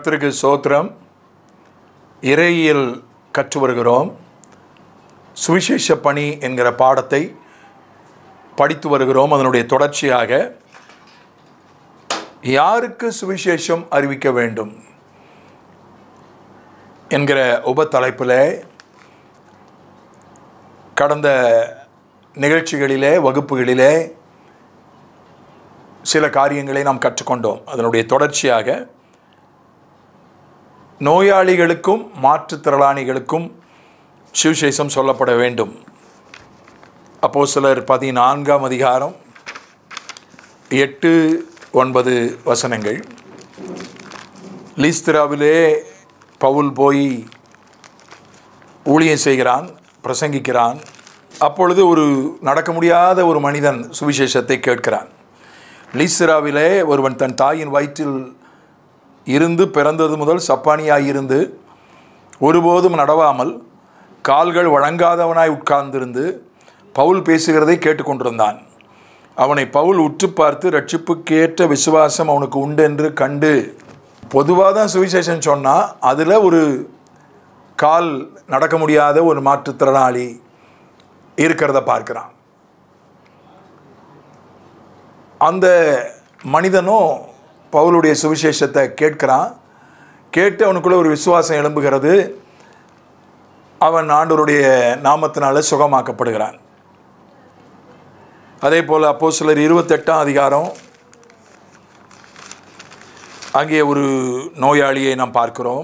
கர்த்தருக்கு சோத்திரம் இறையியல் கற்று வருகிறோம் சுவிசேஷ பணி என்கிற பாடத்தை படித்து வருகிறோம் அதனுடைய தொடர்ச்சியாக யாருக்கு சுவிசேஷம் அறிவிக்க வேண்டும் என்கிற உபத்தலைப்பில் கடந்த நிகழ்ச்சிகளிலே வகுப்புகளிலே சில காரியங்களை நாம் கற்றுக்கொண்டோம் அதனுடைய தொடர்ச்சியாக நோயாளிகளுக்கும் மாற்றுத்திறனாளிகளுக்கும் சுவிசேஷம் சொல்லப்பட வேண்டும் அப்போ சிலர் பதினான்காம் அதிகாரம் எட்டு ஒன்பது வசனங்கள் லீஸ்திராவிலே பவுல் போய் ஊழியம் செய்கிறான் பிரசங்கிக்கிறான் அப்பொழுது ஒரு நடக்க முடியாத ஒரு மனிதன் சுவிசேஷத்தை கேட்கிறான் லீஸ்திராவிலே ஒருவன் தன் தாயின் வயிற்றில் இருந்து பிறந்தது முதல் சப்பானியாய் இருந்து ஒருபோதும் நடவாமல் கால்கள் வழங்காதவனாய் உட்கார்ந்திருந்து பவுல் பேசுகிறதை கேட்டுக்கொண்டிருந்தான் அவனை பவுல் உற்று பார்த்து ரட்சிப்புக்கேற்ற விசுவாசம் அவனுக்கு உண்டு என்று கண்டு பொதுவாக தான் சுவிசேஷன் சொன்னால் அதில் ஒரு கால் நடக்க முடியாத ஒரு மாற்றுத்திறனாளி இருக்கிறத பார்க்குறான் அந்த மனிதனும் பவுலுடைய சுவிசேஷத்தை கேட்கிறான் கேட்டு அவனுக்குள்ள ஒரு விசுவாசம் எழும்புகிறது அவன் ஆண்டவருடைய நாமத்தினால சுகமாக்கப்படுகிறான் அதே போல் அப்போ சிலர் இருபத்தெட்டாம் அதிகாரம் அங்கே ஒரு நோயாளியை நாம் பார்க்கிறோம்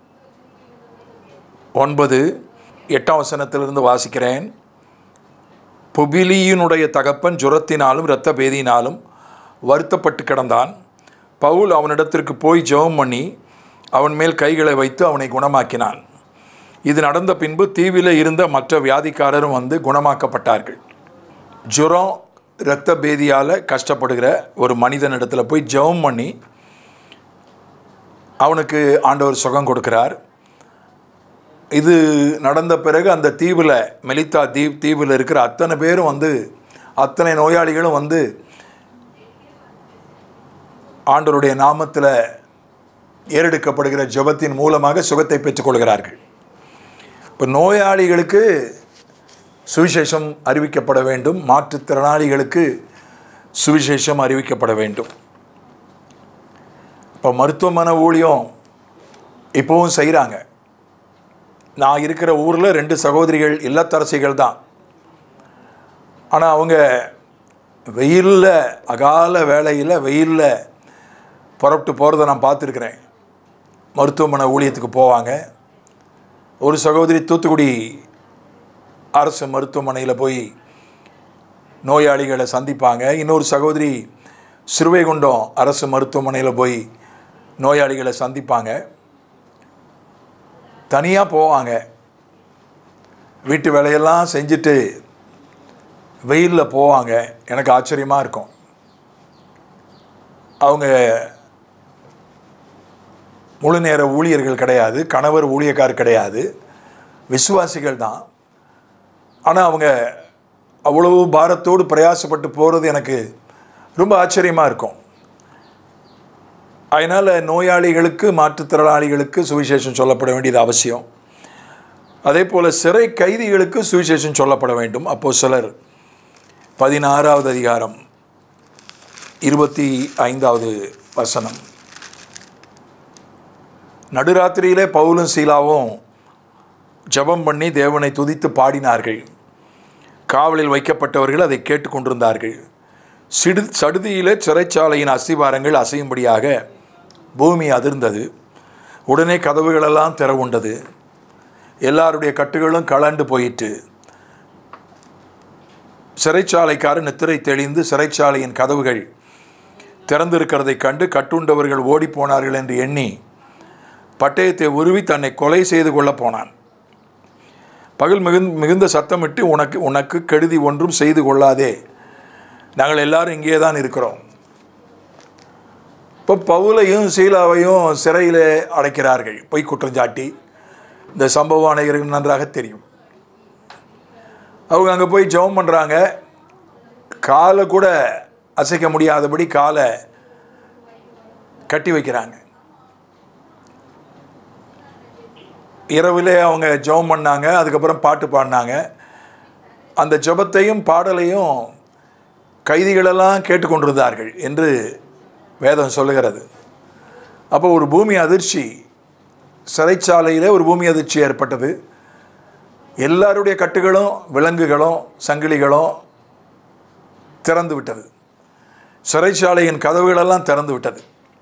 ஒன்பது எட்டாம் வசனத்திலிருந்து வாசிக்கிறேன் புபிலியினுடைய தகப்பன் ஜுரத்தினாலும் இரத்த பேதியினாலும் வருத்தப்பட்டு கிடந்தான் பவுல் அவனிடத்திற்கு போய் ஜெபம் பண்ணி அவன் மேல் கைகளை வைத்து அவனை குணமாக்கினான் இது நடந்த பின்பு தீவில இருந்த மற்ற வியாதிக்காரரும் வந்து குணமாக்கப்பட்டார்கள் ஜுரம் இரத்த பேதியால் கஷ்டப்படுகிற ஒரு மனிதனிடத்தில் போய் ஜெபம் பண்ணி அவனுக்கு ஆண்டவர் சுகம் கொடுக்கிறார் இது நடந்த பிறகு அந்த தீவில் மெலித்தா தீப் தீவில் இருக்கிற அத்தனை பேரும் வந்து அத்தனை நோயாளிகளும் வந்து ஆண்டவருடைய நாமத்தில் ஏறெடுக்கப்படுகிற ஜபத்தின் மூலமாக சுகத்தை பெற்றுக்கொள்கிறார்கள் இப்போ நோயாளிகளுக்கு சுவிசேஷம் அறிவிக்கப்பட வேண்டும் மாற்றுத்திறனாளிகளுக்கு சுவிசேஷம் அறிவிக்கப்பட வேண்டும் இப்போ மருத்துவமனை ஊழியம் இப்போவும் செய்கிறாங்க நான் இருக்கிற ஊரில் ரெண்டு சகோதரிகள் இல்லத்தரசிகள் தான் ஆனால் அவங்க வெயிலில் அகால வேலையில் வெயிலில் புறப்பட்டு போகிறத நான் பார்த்துருக்குறேன் மருத்துவமனை ஊழியத்துக்கு போவாங்க ஒரு சகோதரி தூத்துக்குடி அரசு மருத்துவமனையில் போய் நோயாளிகளை சந்திப்பாங்க இன்னொரு சகோதரி சிறுவைகுண்டம் அரசு மருத்துவமனையில் போய் நோயாளிகளை சந்திப்பாங்க தனியாக போவாங்க வீட்டு வேலையெல்லாம் செஞ்சுட்டு வெயிலில் போவாங்க எனக்கு ஆச்சரியமாக இருக்கும் அவங்க முழு நேர ஊழியர்கள் கிடையாது கணவர் ஊழியக்கார் கிடையாது விசுவாசிகள் தான் ஆனால் அவங்க அவ்வளவு பாரத்தோடு பிரயாசப்பட்டு போகிறது எனக்கு ரொம்ப ஆச்சரியமாக இருக்கும் அதனால் நோயாளிகளுக்கு மாற்றுத்திறனாளிகளுக்கு சுவிசேஷம் சொல்லப்பட வேண்டியது அவசியம் அதே போல் சிறை கைதிகளுக்கு சுவிசேஷம் சொல்லப்பட வேண்டும் அப்போ சிலர் பதினாறாவது அதிகாரம் இருபத்தி ஐந்தாவது வசனம் நடுராத்திரியிலே பவுலும் சீலாவும் ஜபம் பண்ணி தேவனை துதித்து பாடினார்கள் காவலில் வைக்கப்பட்டவர்கள் அதை கேட்டுக்கொண்டிருந்தார்கள் சிடு சடுதியிலே சிறைச்சாலையின் அஸ்திவாரங்கள் அசையும்படியாக பூமி அதிர்ந்தது உடனே கதவுகளெல்லாம் திறவுண்டது எல்லாருடைய கட்டுகளும் கலண்டு போயிற்று சிறைச்சாலைக்காரர் நித்திரை தெளிந்து சிறைச்சாலையின் கதவுகள் திறந்திருக்கிறதை கண்டு கட்டுண்டவர்கள் ஓடிப்போனார்கள் என்று எண்ணி பட்டயத்தை உருவி தன்னை கொலை செய்து கொள்ளப் போனான் பகல் மிகுந்த மிகுந்த சத்தமிட்டு உனக்கு உனக்கு கெடுதி ஒன்றும் செய்து கொள்ளாதே நாங்கள் எல்லாரும் இங்கே தான் இருக்கிறோம் இப்போ பவுலையும் சீலாவையும் சிறையில் அடைக்கிறார்கள் பொய் குற்றஞ்சாட்டி இந்த சம்பவம் அனைவருக்கு நன்றாக தெரியும் அவங்க அங்கே போய் ஜெபம் பண்ணுறாங்க காலை கூட அசைக்க முடியாதபடி காலை கட்டி வைக்கிறாங்க இரவிலே அவங்க ஜெபம் பண்ணாங்க அதுக்கப்புறம் பாட்டு பாடினாங்க அந்த ஜெபத்தையும் பாடலையும் கைதிகளெல்லாம் கேட்டுக்கொண்டிருந்தார்கள் என்று வேதம் சொல்லுகிறது அப்போ ஒரு பூமி அதிர்ச்சி சிறைச்சாலையில் ஒரு பூமி அதிர்ச்சி ஏற்பட்டது எல்லாருடைய கட்டுகளும் விலங்குகளும் சங்கிலிகளும் திறந்து விட்டது சிறைச்சாலையின் கதவுகளெல்லாம் திறந்து விட்டது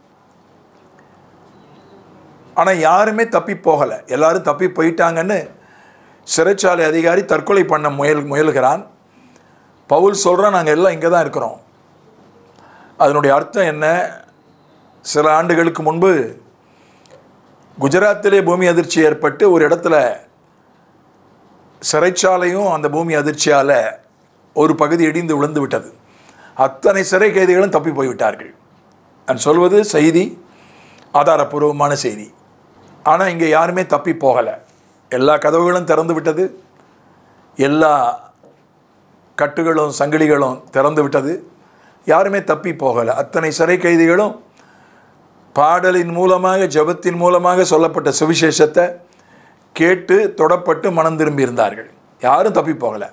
ஆனால் யாருமே தப்பி போகலை எல்லாரும் தப்பி போயிட்டாங்கன்னு சிறைச்சாலை அதிகாரி தற்கொலை பண்ண முயல் முயல்கிறான் பவுல் சொல்கிறான் நாங்கள் எல்லாம் இங்கே தான் இருக்கிறோம் அதனுடைய அர்த்தம் என்ன சில ஆண்டுகளுக்கு முன்பு குஜராத்திலே பூமி அதிர்ச்சி ஏற்பட்டு ஒரு இடத்துல சிறைச்சாலையும் அந்த பூமி அதிர்ச்சியால் ஒரு பகுதி இடிந்து விழுந்து விட்டது அத்தனை சிறை கைதிகளும் தப்பி போய்விட்டார்கள் நான் சொல்வது செய்தி ஆதாரப்பூர்வமான செய்தி ஆனால் இங்கே யாருமே தப்பி போகலை எல்லா கதவுகளும் திறந்து விட்டது எல்லா கட்டுகளும் சங்கிலிகளும் திறந்து விட்டது யாருமே தப்பி போகலை அத்தனை சிறை கைதிகளும் பாடலின் மூலமாக ஜெபத்தின் மூலமாக சொல்லப்பட்ட சுவிசேஷத்தை கேட்டு தொடப்பட்டு மனம் திரும்பி இருந்தார்கள் யாரும் தப்பி போகலை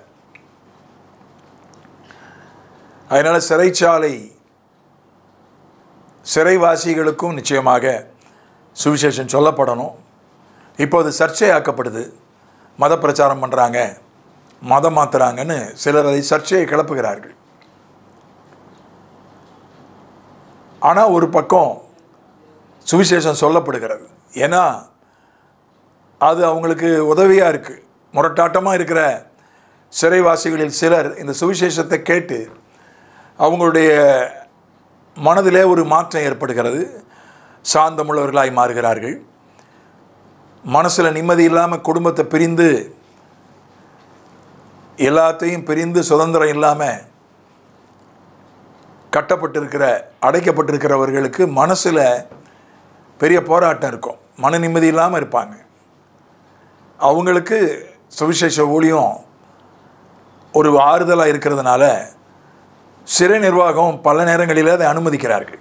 அதனால் சிறைச்சாலை சிறைவாசிகளுக்கும் நிச்சயமாக சுவிசேஷம் சொல்லப்படணும் இப்போது சர்ச்சையாக்கப்படுது மத பிரச்சாரம் பண்ணுறாங்க மதம் மாத்துறாங்கன்னு சிலர் அதை சர்ச்சையை கிளப்புகிறார்கள் ஆனால் ஒரு பக்கம் சுவிசேஷம் சொல்லப்படுகிறது ஏன்னா அது அவங்களுக்கு உதவியாக இருக்குது முரட்டாட்டமாக இருக்கிற சிறைவாசிகளில் சிலர் இந்த சுவிசேஷத்தை கேட்டு அவங்களுடைய மனதிலே ஒரு மாற்றம் ஏற்படுகிறது சாந்தமுள்ளவர்களாய் மாறுகிறார்கள் மனசில் நிம்மதி இல்லாமல் குடும்பத்தை பிரிந்து எல்லாத்தையும் பிரிந்து சுதந்திரம் இல்லாமல் கட்டப்பட்டிருக்கிற அடைக்கப்பட்டிருக்கிறவர்களுக்கு மனசில் பெரிய போராட்டம் இருக்கும் மன நிம்மதி இல்லாமல் இருப்பாங்க அவங்களுக்கு சுவிசேஷ ஊழியம் ஒரு ஆறுதலாக இருக்கிறதுனால சிறை நிர்வாகம் பல நேரங்களில் அதை அனுமதிக்கிறார்கள்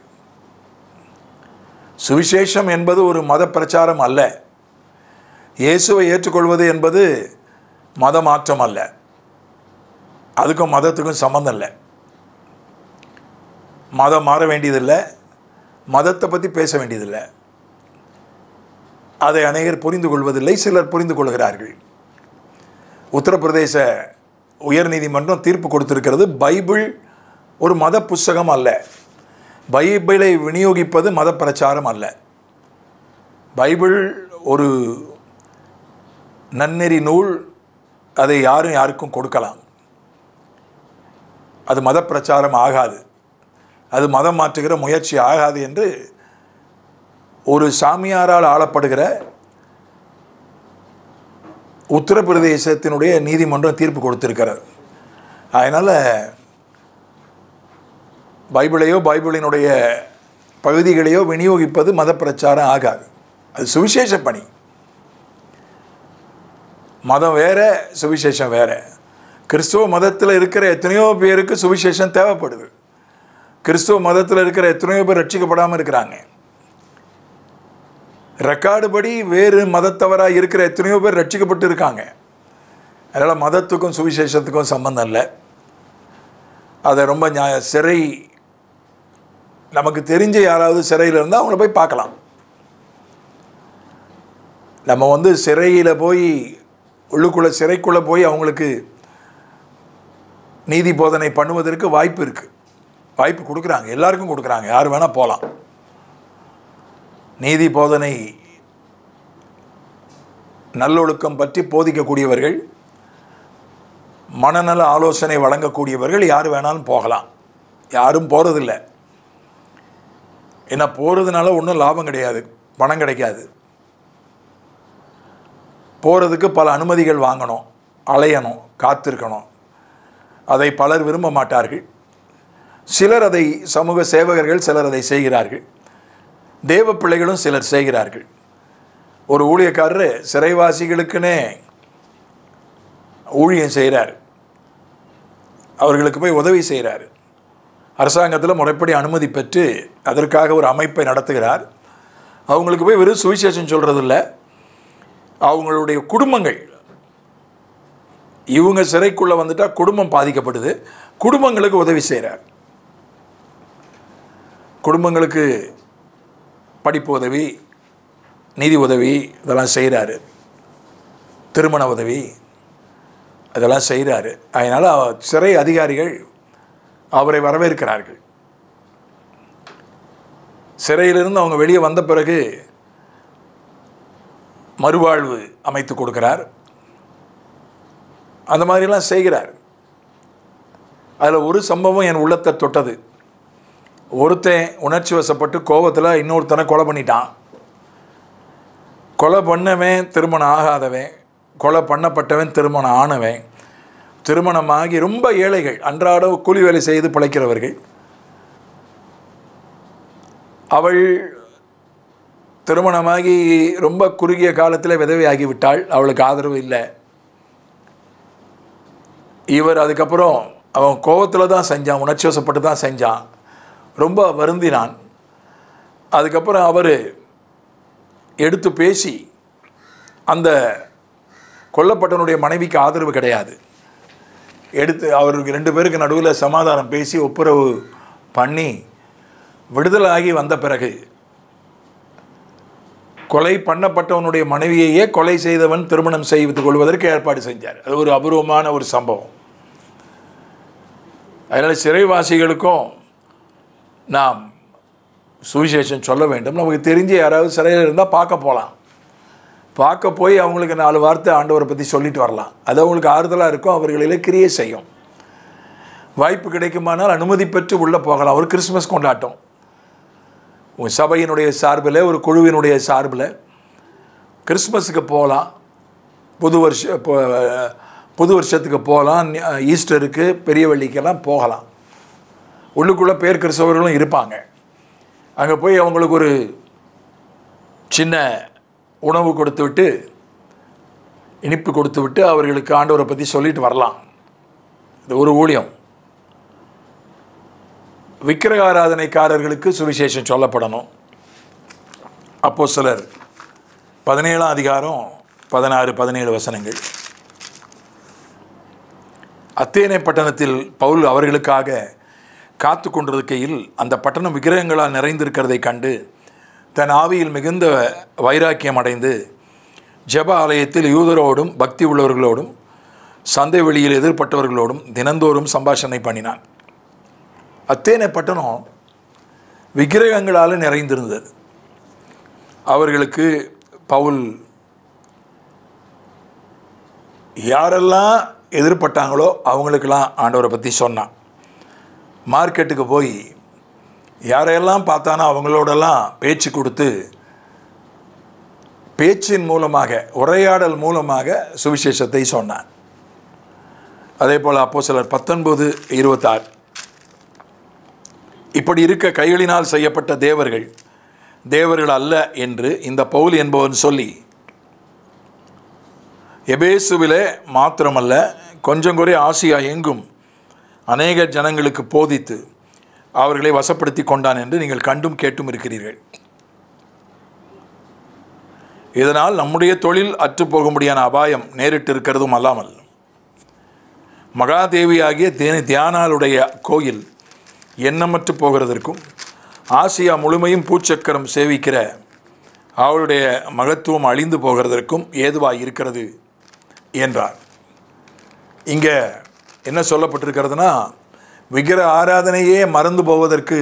சுவிசேஷம் என்பது ஒரு மத பிரச்சாரம் அல்ல இயேசுவை ஏற்றுக்கொள்வது என்பது மத மாற்றம் அல்ல அதுக்கும் மதத்துக்கும் சம்மந்தம் இல்லை மதம் மாற வேண்டியதில்லை மதத்தை பற்றி பேச வேண்டியதில்லை அதை அநேகர் புரிந்து கொள்வதில்லை சிலர் புரிந்து கொள்கிறார்கள் உத்தரப்பிரதேச உயர்நீதிமன்றம் தீர்ப்பு கொடுத்திருக்கிறது பைபிள் ஒரு மத புஸ்தகம் அல்ல பைபிளை விநியோகிப்பது மத பிரச்சாரம் அல்ல பைபிள் ஒரு நன்னெறி நூல் அதை யாரும் யாருக்கும் கொடுக்கலாம் அது மத பிரச்சாரம் ஆகாது அது மதம் மாற்றுகிற முயற்சி ஆகாது என்று ஒரு சாமியாரால் ஆளப்படுகிற உத்தரப்பிரதேசத்தினுடைய நீதிமன்றம் தீர்ப்பு கொடுத்திருக்கிறது அதனால் பைபிளையோ பைபிளினுடைய பகுதிகளையோ விநியோகிப்பது மத பிரச்சாரம் ஆகாது அது சுவிசேஷ பணி மதம் வேற சுவிசேஷம் வேற கிறிஸ்துவ மதத்தில் இருக்கிற எத்தனையோ பேருக்கு சுவிசேஷம் தேவைப்படுது கிறிஸ்துவ மதத்தில் இருக்கிற எத்தனையோ பேர் ரட்சிக்கப்படாமல் இருக்கிறாங்க ரெக்கார்டு படி வேறு மதத்தவராக இருக்கிற எத்தனையோ பேர் ரட்சிக்கப்பட்டு இருக்காங்க அதனால் மதத்துக்கும் சுவிசேஷத்துக்கும் சம்பந்தம் இல்லை அதை ரொம்ப நியாய சிறை நமக்கு தெரிஞ்ச யாராவது சிறையில் இருந்தால் அவங்கள போய் பார்க்கலாம் நம்ம வந்து சிறையில் போய் உள்ளுக்குள்ளே சிறைக்குள்ளே போய் அவங்களுக்கு நீதி போதனை பண்ணுவதற்கு வாய்ப்பு இருக்குது வாய்ப்பு கொடுக்குறாங்க எல்லாருக்கும் கொடுக்குறாங்க யார் வேணால் போகலாம் நீதி போதனை நல்லொழுக்கம் பற்றி போதிக்கக்கூடியவர்கள் மனநல ஆலோசனை வழங்கக்கூடியவர்கள் யார் வேணாலும் போகலாம் யாரும் போகிறதில்ல ஏன்னா போகிறதுனால ஒன்றும் லாபம் கிடையாது பணம் கிடைக்காது போகிறதுக்கு பல அனுமதிகள் வாங்கணும் அலையணும் காத்திருக்கணும் அதை பலர் விரும்ப மாட்டார்கள் சிலர் அதை சமூக சேவகர்கள் சிலர் அதை செய்கிறார்கள் தேவ பிள்ளைகளும் சிலர் செய்கிறார்கள் ஒரு ஊழியக்காரர் சிறைவாசிகளுக்குன்னே ஊழியம் செய்கிறார் அவர்களுக்கு போய் உதவி செய்கிறார் அரசாங்கத்தில் முறைப்படி அனுமதி பெற்று அதற்காக ஒரு அமைப்பை நடத்துகிறார் அவங்களுக்கு போய் வெறும் சுவிசேஷம் சொல்கிறதில்ல அவங்களுடைய குடும்பங்கள் இவங்க சிறைக்குள்ளே வந்துட்டா குடும்பம் பாதிக்கப்படுது குடும்பங்களுக்கு உதவி செய்கிறார் குடும்பங்களுக்கு படிப்பு உதவி நிதி உதவி இதெல்லாம் செய்கிறாரு திருமண உதவி அதெல்லாம் செய்கிறாரு அதனால் சிறை அதிகாரிகள் அவரை வரவேற்கிறார்கள் சிறையிலிருந்து அவங்க வெளியே வந்த பிறகு மறுவாழ்வு அமைத்து கொடுக்கிறார் அந்த மாதிரிலாம் செய்கிறார் அதில் ஒரு சம்பவம் என் உள்ளத்தை தொட்டது ஒருத்தன் உணர்ச்சி வசப்பட்டு கோபத்தில் இன்னொருத்தனை கொலை பண்ணிட்டான் கொலை பண்ணவன் திருமணம் ஆகாதவன் கொலை பண்ணப்பட்டவன் திருமணம் ஆனவன் திருமணமாகி ரொம்ப ஏழைகள் அன்றாட கூலி வேலை செய்து பிழைக்கிறவர்கள் அவள் திருமணமாகி ரொம்ப குறுகிய காலத்தில் விதவையாகி விட்டாள் அவளுக்கு ஆதரவு இல்லை இவர் அதுக்கப்புறம் அவன் கோபத்தில் தான் செஞ்சான் உணர்ச்சி வசப்பட்டு தான் செஞ்சான் ரொம்ப வருந்தினான் அதுக்கப்புறம் அவர் எடுத்து பேசி அந்த கொல்லப்பட்டவனுடைய மனைவிக்கு ஆதரவு கிடையாது எடுத்து அவருக்கு ரெண்டு பேருக்கு நடுவில் சமாதானம் பேசி ஒப்புரவு பண்ணி விடுதலாகி வந்த பிறகு கொலை பண்ணப்பட்டவனுடைய மனைவியையே கொலை செய்தவன் திருமணம் செய்து கொள்வதற்கு ஏற்பாடு செஞ்சார் அது ஒரு அபூர்வமான ஒரு சம்பவம் அதனால் சிறைவாசிகளுக்கும் நாம் சுவிசேஷம் சொல்ல வேண்டும் நமக்கு தெரிஞ்சு யாராவது சிறையில் இருந்தால் பார்க்க போகலாம் பார்க்க போய் அவங்களுக்கு நாலு வார்த்தை ஆண்டவரை பற்றி சொல்லிட்டு வரலாம் அது அவங்களுக்கு ஆறுதலாக இருக்கும் அவர்களிலே கிரியை செய்யும் வாய்ப்பு கிடைக்குமானால் அனுமதி பெற்று உள்ளே போகலாம் ஒரு கிறிஸ்மஸ் கொண்டாட்டம் உங்கள் சபையினுடைய சார்பில் ஒரு குழுவினுடைய சார்பில் கிறிஸ்மஸுக்கு போகலாம் புது வருஷ இப்போ, புது வருஷத்துக்கு போகலாம் ஈஸ்டருக்கு பெரிய வெள்ளிக்கெல்லாம் போகலாம் உள்ளுக்குள்ளே பேர் கிறிஸ்தவர்களும் இருப்பாங்க அங்கே போய் அவங்களுக்கு ஒரு சின்ன உணவு கொடுத்து விட்டு இனிப்பு கொடுத்து விட்டு அவர்களுக்கு ஆண்டவரை பற்றி சொல்லிட்டு வரலாம் இது ஒரு ஊழியம் விக்கிரக ஆராதனைக்காரர்களுக்கு சுவிசேஷம் சொல்லப்படணும் அப்போ சிலர் பதினேழாம் அதிகாரம் பதினாறு பதினேழு வசனங்கள் அத்தேனை பட்டணத்தில் பவுல் அவர்களுக்காக காத்து கொண்டிருக்கையில் அந்த பட்டணம் விக்கிரகங்களால் நிறைந்திருக்கிறதை கண்டு தன் ஆவியில் மிகுந்த வைராக்கியம் அடைந்து ஜெப ஆலயத்தில் யூதரோடும் பக்தி உள்ளவர்களோடும் சந்தை வெளியில் எதிர்ப்பட்டவர்களோடும் தினந்தோறும் சம்பாஷணை பண்ணினான் அத்தேனை பட்டணம் விக்கிரகங்களால் நிறைந்திருந்தது அவர்களுக்கு பவுல் யாரெல்லாம் எதிர்பட்டாங்களோ அவங்களுக்கெல்லாம் ஆண்டவரை பற்றி சொன்னான் மார்க்கெட்டுக்கு போய் யாரையெல்லாம் பார்த்தானோ அவங்களோடெல்லாம் பேச்சு கொடுத்து பேச்சின் மூலமாக உரையாடல் மூலமாக சுவிசேஷத்தை சொன்னான் அதே போல் அப்போ சிலர் பத்தொன்பது இருபத்தாறு இப்படி இருக்க கைகளினால் செய்யப்பட்ட தேவர்கள் தேவர்கள் அல்ல என்று இந்த பவுல் என்பவன் சொல்லி எபேசுவிலே மாத்திரமல்ல கொஞ்சம் குறை ஆசியா எங்கும் அநேக ஜனங்களுக்கு போதித்து அவர்களை வசப்படுத்தி கொண்டான் என்று நீங்கள் கண்டும் கேட்டும் இருக்கிறீர்கள் இதனால் நம்முடைய தொழில் அற்றுப்போகும்படியான அபாயம் நேரிட்டு இருக்கிறதும் அல்லாமல் மகாதேவியாகிய தே தியானாளுடைய கோயில் எண்ணமற்று போகிறதற்கும் ஆசியா முழுமையும் பூச்சக்கரம் சேவிக்கிற அவளுடைய மகத்துவம் அழிந்து போகிறதற்கும் ஏதுவாக இருக்கிறது என்றார் இங்கே என்ன சொல்லப்பட்டிருக்கிறதுனா விக்கிர ஆராதனையே மறந்து போவதற்கு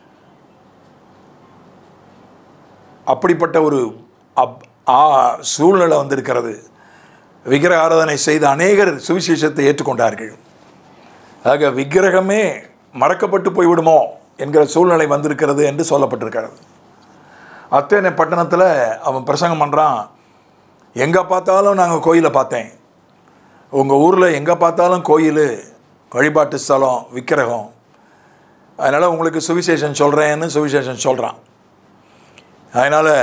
அப்படிப்பட்ட ஒரு அப் ஆ சூழ்நிலை வந்திருக்கிறது விக்கிர ஆராதனை செய்த அநேகர் சுவிசேஷத்தை ஏற்றுக்கொண்டார்கள் ஆக விக்கிரகமே மறக்கப்பட்டு போய்விடுமோ என்கிற சூழ்நிலை வந்திருக்கிறது என்று சொல்லப்பட்டிருக்கிறது அத்தனை பட்டணத்தில் அவன் பிரசங்கம் பண்ணுறான் எங்கே பார்த்தாலும் நாங்கள் கோயிலை பார்த்தேன் உங்கள் ஊரில் எங்கே பார்த்தாலும் கோயில் வழிபாட்டு ஸ்தலம் விக்கிரகம் அதனால் உங்களுக்கு சுவிசேஷன் சொல்கிறேன்னு சுவிசேஷன் சொல்கிறான் அதனால்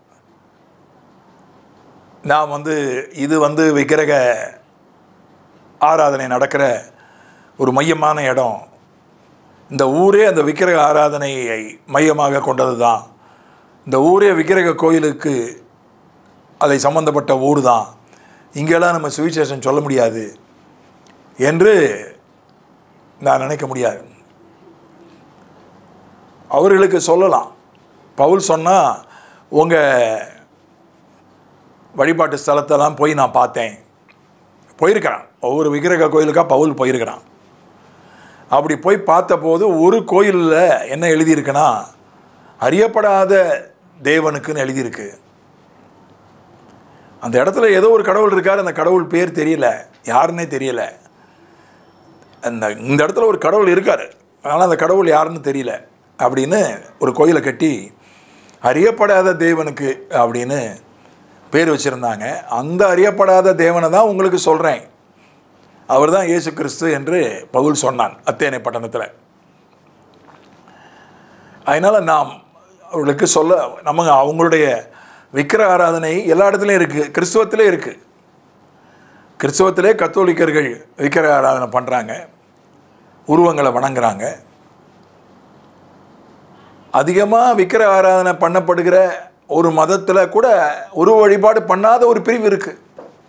நான் வந்து இது வந்து விக்கிரக ஆராதனை நடக்கிற ஒரு மையமான இடம் இந்த ஊரே அந்த விக்கிரக ஆராதனையை மையமாக கொண்டது தான் இந்த ஊரே விக்கிரக கோயிலுக்கு அதை சம்பந்தப்பட்ட ஊர் தான் இங்கெல்லாம் நம்ம சுவிசேஷம் சொல்ல முடியாது என்று நான் நினைக்க முடியாது அவர்களுக்கு சொல்லலாம் பவுல் சொன்னால் உங்கள் வழிபாட்டு ஸ்தலத்தெல்லாம் போய் நான் பார்த்தேன் போயிருக்கிறான் ஒவ்வொரு விக்கிரக கோயிலுக்காக பவுல் போயிருக்கிறான் அப்படி போய் பார்த்தபோது ஒரு கோயிலில் என்ன எழுதியிருக்குன்னா அறியப்படாத தேவனுக்குன்னு எழுதியிருக்கு அந்த இடத்துல ஏதோ ஒரு கடவுள் இருக்கார் அந்த கடவுள் பேர் தெரியல யாருன்னே தெரியல அந்த இந்த இடத்துல ஒரு கடவுள் இருக்கார் ஆனால் அந்த கடவுள் யாருன்னு தெரியல அப்படின்னு ஒரு கோயிலை கட்டி அறியப்படாத தேவனுக்கு அப்படின்னு பேர் வச்சுருந்தாங்க அந்த அறியப்படாத தேவனை தான் உங்களுக்கு சொல்கிறேன் அவர் தான் இயேசு கிறிஸ்து என்று பவுல் சொன்னான் அத்தேனை பட்டணத்தில் அதனால் நாம் அவர்களுக்கு சொல்ல நம்ம அவங்களுடைய விக்கிர ஆராதனை எல்லா இடத்துலையும் இருக்குது கிறிஸ்துவத்திலே இருக்குது கிறிஸ்துவத்திலே கத்தோலிக்கர்கள் விக்கிர ஆராதனை பண்ணுறாங்க உருவங்களை வணங்குறாங்க அதிகமாக விக்கிர ஆராதனை பண்ணப்படுகிற ஒரு மதத்தில் கூட உருவ வழிபாடு பண்ணாத ஒரு பிரிவு இருக்குது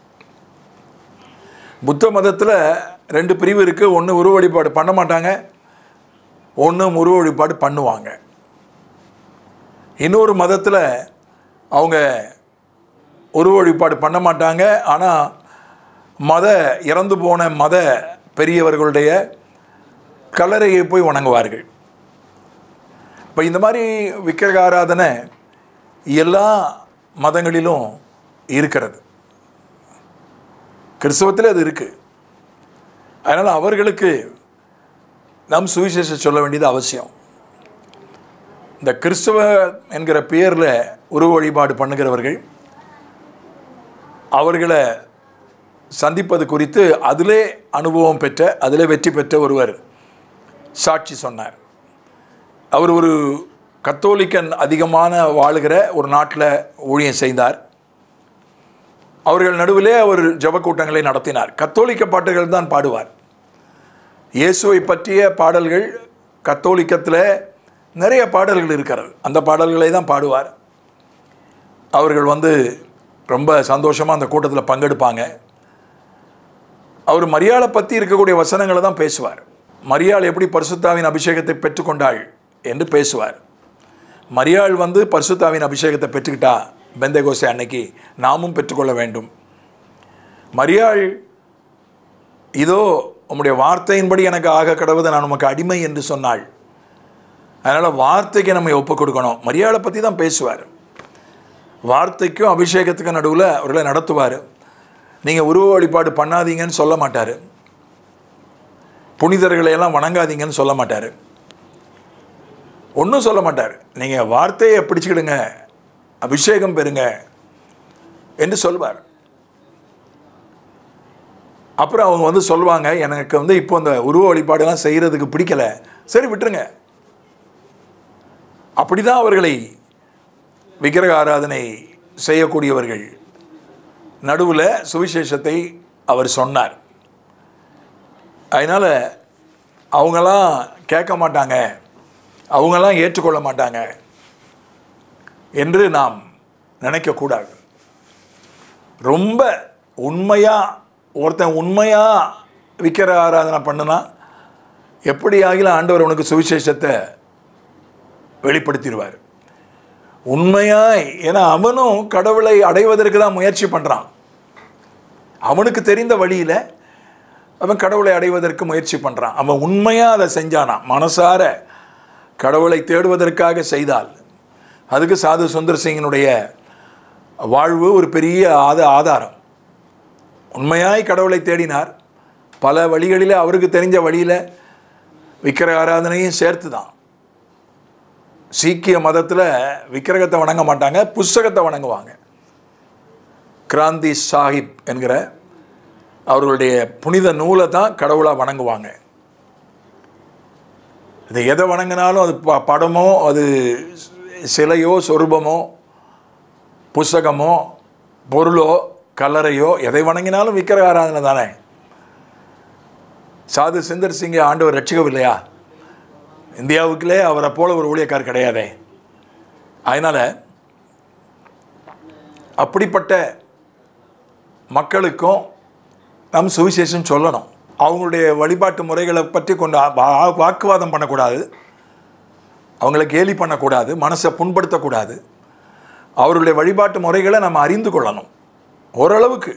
புத்த மதத்தில் ரெண்டு பிரிவு இருக்குது ஒன்று உருவ வழிபாடு பண்ண மாட்டாங்க ஒன்று உருவ வழிபாடு பண்ணுவாங்க இன்னொரு மதத்தில் அவங்க உருவ வழிபாடு பண்ண மாட்டாங்க ஆனால் மத இறந்து போன மத பெரியவர்களுடைய கல்லறையை போய் வணங்குவார்கள் இப்போ இந்த மாதிரி விக்கிரக ஆராதனை எல்லா மதங்களிலும் இருக்கிறது கிறிஸ்தவத்தில் அது இருக்குது அதனால் அவர்களுக்கு நம் சுவிசேஷம் சொல்ல வேண்டியது அவசியம் இந்த கிறிஸ்தவ என்கிற பெயரில் உருவ வழிபாடு பண்ணுகிறவர்கள் அவர்களை சந்திப்பது குறித்து அதிலே அனுபவம் பெற்ற அதிலே வெற்றி பெற்ற ஒருவர் சாட்சி சொன்னார் அவர் ஒரு கத்தோலிக்கன் அதிகமான வாழுகிற ஒரு நாட்டில் ஊழியம் செய்தார் அவர்கள் நடுவிலே அவர் ஜப கூட்டங்களை நடத்தினார் கத்தோலிக்க பாட்டுகள் தான் பாடுவார் இயேசுவை பற்றிய பாடல்கள் கத்தோலிக்கத்தில் நிறைய பாடல்கள் இருக்கிறது அந்த பாடல்களை தான் பாடுவார் அவர்கள் வந்து ரொம்ப சந்தோஷமாக அந்த கூட்டத்தில் பங்கெடுப்பாங்க அவர் மரியாதை பற்றி இருக்கக்கூடிய வசனங்களை தான் பேசுவார் மரியாள் எப்படி பரிசுத்தாவின் அபிஷேகத்தை பெற்றுக்கொண்டாள் என்று பேசுவார் மரியாள் வந்து பரிசுத்தாவின் அபிஷேகத்தை பெற்றுக்கிட்டா பெந்தகோசை அன்னைக்கு நாமும் பெற்றுக்கொள்ள வேண்டும் மரியாள் இதோ உம்முடைய வார்த்தையின்படி எனக்கு ஆக கடவுது நான் உமக்கு அடிமை என்று சொன்னாள் அதனால் வார்த்தைக்கு நம்ம ஒப்பு கொடுக்கணும் மரியாதை பற்றி தான் பேசுவார் வார்த்தைக்கும் அபிஷேகத்துக்கும் நடுவில் அவர்களை நடத்துவார் நீங்கள் உருவ வழிபாடு பண்ணாதீங்கன்னு சொல்ல மாட்டார் புனிதர்களை எல்லாம் வணங்காதீங்கன்னு சொல்ல மாட்டார் ஒன்றும் சொல்ல மாட்டார் நீங்கள் வார்த்தையை பிடிச்சிக்கிடுங்க அபிஷேகம் பெறுங்க என்று சொல்வார் அப்புறம் அவங்க வந்து சொல்லுவாங்க எனக்கு வந்து இப்போ அந்த உருவ வழிபாடெல்லாம் செய்கிறதுக்கு பிடிக்கல சரி விட்டுருங்க அப்படி தான் அவர்களை விக்கிரக ஆராதனை செய்யக்கூடியவர்கள் நடுவில் சுவிசேஷத்தை அவர் சொன்னார் அதனால் அவங்களாம் கேட்க மாட்டாங்க அவங்களாம் ஏற்றுக்கொள்ள மாட்டாங்க என்று நாம் நினைக்கக்கூடாது ரொம்ப உண்மையாக ஒருத்தன் உண்மையாக விக்கிர ஆராதனை பண்ணுனா எப்படி ஆகிலும் ஆண்டவர் உனக்கு சுவிசேஷத்தை வெளிப்படுத்திடுவார் உண்மையாய் ஏன்னா அவனும் கடவுளை அடைவதற்கு தான் முயற்சி பண்ணுறான் அவனுக்கு தெரிந்த வழியில் அவன் கடவுளை அடைவதற்கு முயற்சி பண்ணுறான் அவன் உண்மையாக அதை செஞ்சானா மனசார கடவுளை தேடுவதற்காக செய்தால் அதுக்கு சாது சுந்தர் சிங்கினுடைய வாழ்வு ஒரு பெரிய ஆத ஆதாரம் உண்மையாய் கடவுளை தேடினார் பல வழிகளில் அவருக்கு தெரிஞ்ச வழியில் விக்கிர ஆராதனையும் சேர்த்து தான் சீக்கிய மதத்தில் விக்கிரகத்தை வணங்க மாட்டாங்க புஸ்தகத்தை வணங்குவாங்க கிராந்தி சாஹிப் என்கிற அவர்களுடைய புனித நூலை தான் கடவுளாக வணங்குவாங்க இது எதை வணங்கினாலும் அது ப படமோ அது சிலையோ சொரூபமோ புஸ்தகமோ பொருளோ கல்லறையோ எதை வணங்கினாலும் விக்கிர ஆராதனை தானே சாது சுந்தர் சிங்கை ஆண்டவர் ரட்சிக்கவில்லையா இந்தியாவுக்குள்ளே அவரை போல ஒரு ஊழியக்கார் கிடையாதே அதனால் அப்படிப்பட்ட மக்களுக்கும் நம் சுவிசேஷம் சொல்லணும் அவங்களுடைய வழிபாட்டு முறைகளை பற்றி கொண்டு வா- வாக்குவாதம் பண்ணக்கூடாது அவங்கள கேலி பண்ணக்கூடாது மனசை புண்படுத்தக்கூடாது அவருடைய வழிபாட்டு முறைகளை நம்ம அறிந்து கொள்ளணும் ஓரளவுக்கு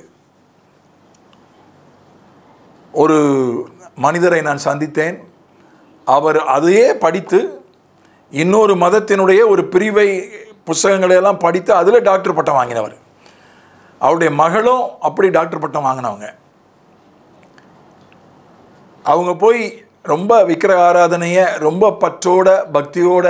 ஒரு மனிதரை நான் சந்தித்தேன் அவர் அதையே படித்து இன்னொரு மதத்தினுடைய ஒரு பிரிவை புஸ்தகங்களை எல்லாம் படித்து அதில் டாக்டர் பட்டம் வாங்கினவர் அவருடைய மகளும் அப்படி டாக்டர் பட்டம் வாங்கினவங்க அவங்க போய் ரொம்ப விக்கிரக ஆராதனையை ரொம்ப பற்றோட பக்தியோட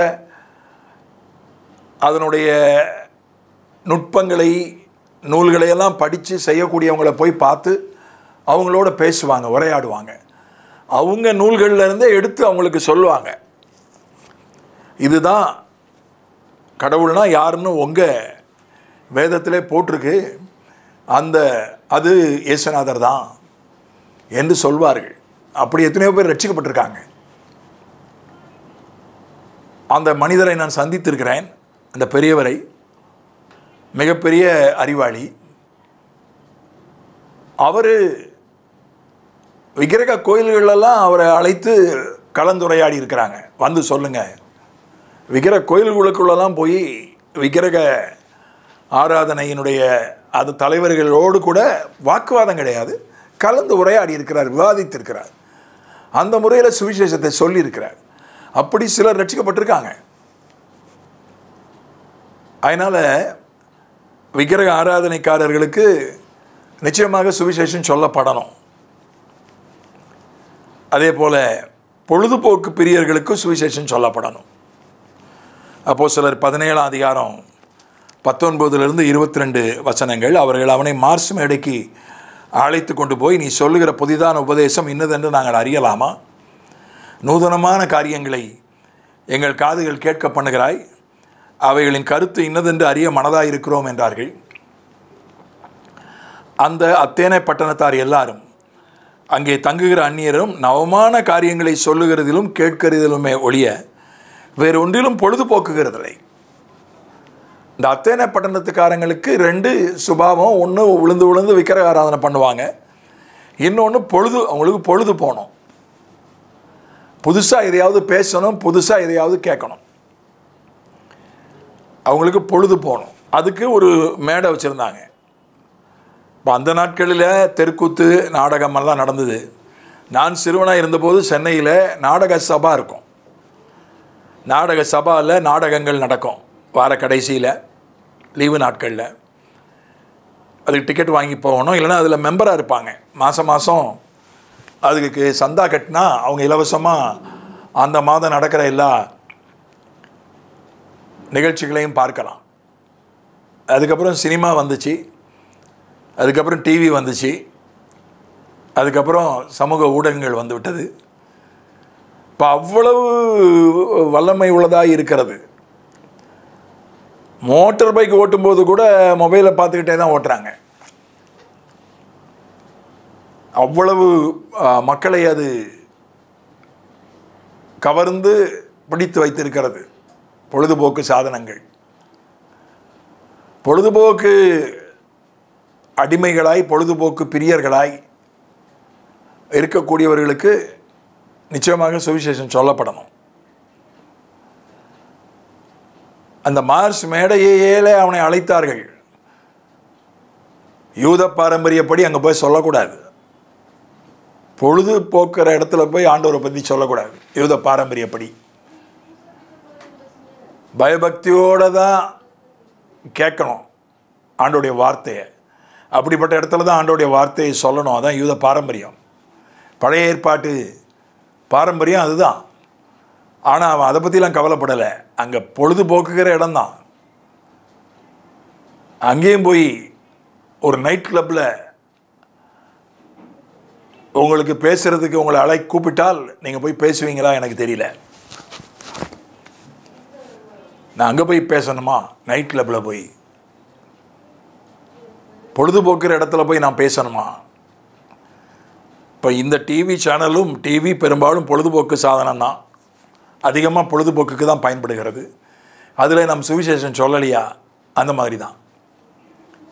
அதனுடைய நுட்பங்களை நூல்களை எல்லாம் படித்து செய்யக்கூடியவங்களை போய் பார்த்து அவங்களோட பேசுவாங்க உரையாடுவாங்க அவங்க நூல்கள்ல இருந்தே எடுத்து அவங்களுக்கு சொல்லுவாங்க இதுதான் கடவுள்னா யாருன்னு உங்கள் வேதத்திலே போட்டிருக்கு அந்த அது இயேசுநாதர் தான் என்று சொல்வார்கள் அப்படி எத்தனையோ பேர் ரட்சிக்கப்பட்டிருக்காங்க அந்த மனிதரை நான் சந்தித்திருக்கிறேன் அந்த பெரியவரை மிகப்பெரிய அறிவாளி அவர் விக்கிரக கோயில்களெல்லாம் அவரை அழைத்து கலந்துரையாடி இருக்கிறாங்க வந்து சொல்லுங்க விக்கிரக கோயில்களுக்குள்ளெல்லாம் போய் விக்கிரக ஆராதனையினுடைய அது தலைவர்களோடு கூட வாக்குவாதம் கிடையாது கலந்து உரையாடி இருக்கிறார் விவாதித்திருக்கிறார் அந்த முறையில் சுவிசேஷத்தை சொல்லியிருக்கிறார் அப்படி சிலர் ரட்சிக்கப்பட்டிருக்காங்க அதனால் விக்கிரக ஆராதனைக்காரர்களுக்கு நிச்சயமாக சுவிசேஷம் சொல்லப்படணும் அதே போல் பொழுதுபோக்கு பிரியர்களுக்கும் சுவிசேஷம் சொல்லப்படணும் அப்போ சிலர் பதினேழாம் அதிகாரம் பத்தொன்பதுலேருந்து இருபத்தி ரெண்டு வசனங்கள் அவர்கள் அவனை மார்ஸ் மேடைக்கு அழைத்து கொண்டு போய் நீ சொல்லுகிற புதிதான உபதேசம் இன்னதென்று நாங்கள் அறியலாமா நூதனமான காரியங்களை எங்கள் காதுகள் கேட்க பண்ணுகிறாய் அவைகளின் கருத்து இன்னதென்று அறிய மனதாய் இருக்கிறோம் என்றார்கள் அந்த அத்தேனை பட்டணத்தார் எல்லாரும் அங்கே தங்குகிற அந்நியரும் நவமான காரியங்களை சொல்லுகிறதிலும் கேட்கிறதிலுமே ஒழிய வேறு ஒன்றிலும் பொழுதுபோக்குகிறதில்லை இந்த அத்தேனை பட்டணத்துக்காரங்களுக்கு ரெண்டு சுபாவம் ஒன்று விழுந்து விழுந்து விக்கிரக ஆராதனை பண்ணுவாங்க இன்னொன்று பொழுது அவங்களுக்கு பொழுது போகணும் புதுசாக எதையாவது பேசணும் புதுசாக எதையாவது கேட்கணும் அவங்களுக்கு பொழுது போகணும் அதுக்கு ஒரு மேடை வச்சுருந்தாங்க இப்போ அந்த நாட்களில் தெருக்கூத்து நாடகமெல்லாம் நடந்தது நான் சிறுவனாக இருந்தபோது சென்னையில் நாடக சபா இருக்கும் நாடக சபாவில் நாடகங்கள் நடக்கும் வார கடைசியில் லீவு நாட்களில் அதுக்கு டிக்கெட் வாங்கி போகணும் இல்லைன்னா அதில் மெம்பராக இருப்பாங்க மாதம் மாதம் அதுக்கு சந்தா கட்டினா அவங்க இலவசமாக அந்த மாதம் நடக்கிற எல்லா நிகழ்ச்சிகளையும் பார்க்கலாம் அதுக்கப்புறம் சினிமா வந்துச்சு அதுக்கப்புறம் டிவி வந்துச்சு அதுக்கப்புறம் சமூக ஊடகங்கள் வந்து விட்டது இப்போ அவ்வளவு வல்லமை உள்ளதாக இருக்கிறது மோட்டார் பைக் ஓட்டும்போது கூட மொபைலை பார்த்துக்கிட்டே தான் ஓட்டுறாங்க அவ்வளவு ஆ, மக்களை அது கவர்ந்து பிடித்து வைத்திருக்கிறது பொழுதுபோக்கு சாதனங்கள் பொழுதுபோக்கு அடிமைகளாய் பொழுதுபோக்கு பிரியர்களாய் இருக்கக்கூடியவர்களுக்கு நிச்சயமாக சுவிசேஷம் சொல்லப்படணும் அந்த மார்ஸ் மேடையேல அவனை அழைத்தார்கள் யூத பாரம்பரியப்படி அங்கே போய் சொல்லக்கூடாது பொழுது போக்குற இடத்துல போய் ஆண்டவரை பற்றி சொல்லக்கூடாது யூத பாரம்பரியப்படி பயபக்தியோடு தான் கேட்கணும் ஆண்டோடைய வார்த்தையை அப்படிப்பட்ட இடத்துல தான் ஆண்டோடைய வார்த்தையை சொல்லணும் அதான் யூத பாரம்பரியம் பழைய ஏற்பாட்டு பாரம்பரியம் அதுதான் ஆனால் அவன் அதை பற்றிலாம் கவலைப்படலை அங்கே பொழுதுபோக்குகிற இடம்தான் அங்கேயும் போய் ஒரு நைட் கிளப்பில் உங்களுக்கு பேசுகிறதுக்கு உங்களை அழை கூப்பிட்டால் நீங்கள் போய் பேசுவீங்களா எனக்கு தெரியல நான் அங்கே போய் பேசணுமா நைட் கிளப்பில் போய் பொழுதுபோக்குற இடத்துல போய் நான் பேசணுமா இப்போ இந்த டிவி சேனலும் டிவி பெரும்பாலும் பொழுதுபோக்கு சாதனம் தான் அதிகமாக பொழுதுபோக்குக்கு தான் பயன்படுகிறது அதில் நம் சுவிசேஷம் சொல்லலையா அந்த மாதிரி தான்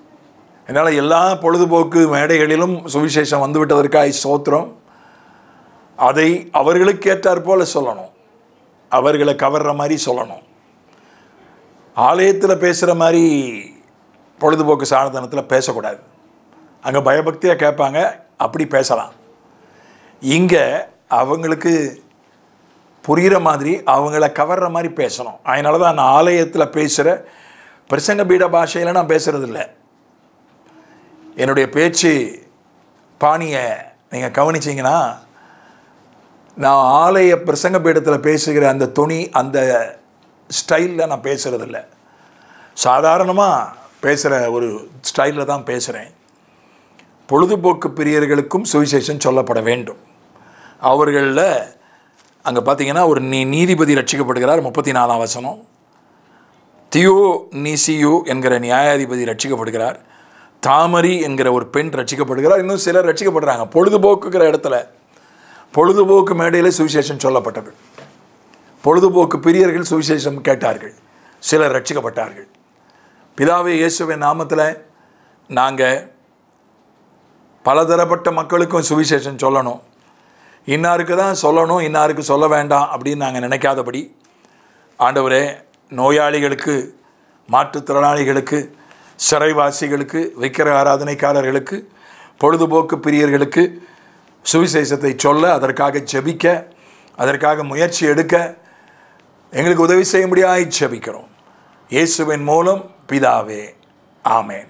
அதனால் எல்லா பொழுதுபோக்கு மேடைகளிலும் சுவிசேஷம் வந்துவிட்டதற்காய் சோத்திரம் அதை அவர்களுக்கு ஏற்றாற் போல சொல்லணும் அவர்களை கவர்ற மாதிரி சொல்லணும் ஆலயத்தில் பேசுகிற மாதிரி பொழுதுபோக்கு சாதனத்தில் பேசக்கூடாது அங்கே பயபக்தியாக கேட்பாங்க அப்படி பேசலாம் இங்கே அவங்களுக்கு புரிகிற மாதிரி அவங்கள கவர்ற மாதிரி பேசணும் அதனால தான் நான் ஆலயத்தில் பேசுகிற பிரசங்க பீட பாஷையில் நான் பேசுகிறதில்ல என்னுடைய பேச்சு பாணியை நீங்கள் கவனிச்சிங்கன்னா நான் ஆலய பிரசங்க பீடத்தில் பேசுகிற அந்த துணி அந்த ஸ்டைலில் நான் பேசுகிறதில்ல சாதாரணமாக பேசுகிற ஒரு ஸ்டைலில் தான் பேசுகிறேன் பொழுதுபோக்கு பிரியர்களுக்கும் சுவிசேஷம் சொல்லப்பட வேண்டும் அவர்களில் அங்கே பார்த்தீங்கன்னா ஒரு நீ நீதிபதி ரட்சிக்கப்படுகிறார் முப்பத்தி நாலாம் வசனம் தியோ நீசியு என்கிற நியாயாதிபதி ரட்சிக்கப்படுகிறார் தாமரி என்கிற ஒரு பெண் ரட்சிக்கப்படுகிறார் இன்னும் சிலர் ரட்சிக்கப்படுறாங்க பொழுதுபோக்குங்கிற இடத்துல பொழுதுபோக்கு மேடையில் சுவிசேஷம் சொல்லப்பட்டது பொழுதுபோக்கு பிரியர்கள் சுவிசேஷம் கேட்டார்கள் சிலர் ரட்சிக்கப்பட்டார்கள் பிதாவே இயேசுவின் நாமத்தில் நாங்கள் பலதரப்பட்ட மக்களுக்கும் சுவிசேஷம் சொல்லணும் இன்னாருக்கு தான் சொல்லணும் இன்னாருக்கு சொல்ல வேண்டாம் அப்படின்னு நாங்கள் நினைக்காதபடி ஆண்டவரே நோயாளிகளுக்கு மாற்றுத்திறனாளிகளுக்கு சிறைவாசிகளுக்கு விக்கிர ஆராதனைக்காரர்களுக்கு பொழுதுபோக்கு பிரியர்களுக்கு சுவிசேஷத்தை சொல்ல அதற்காக ஜெபிக்க அதற்காக முயற்சி எடுக்க எங்களுக்கு உதவி செய்ய முடியாய் ஜெபிக்கிறோம் இயேசுவின் மூலம் பிதாவே ஆமேன்